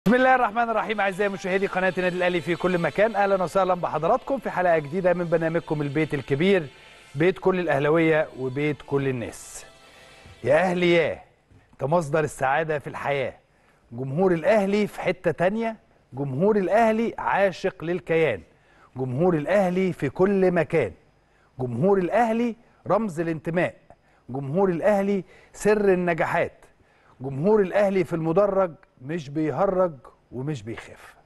بسم الله الرحمن الرحيم اعزائي مشاهدي قناه النادي الاهلي في كل مكان اهلا وسهلا بحضراتكم في حلقه جديده من برنامجكم البيت الكبير بيت كل الاهلاويه وبيت كل الناس يا اهلي يا انت مصدر السعاده في الحياه جمهور الاهلي في حته تانية جمهور الاهلي عاشق للكيان جمهور الاهلي في كل مكان جمهور الاهلي رمز الانتماء جمهور الاهلي سر النجاحات جمهور الاهلي في المدرج مش بيهرج ومش بيخاف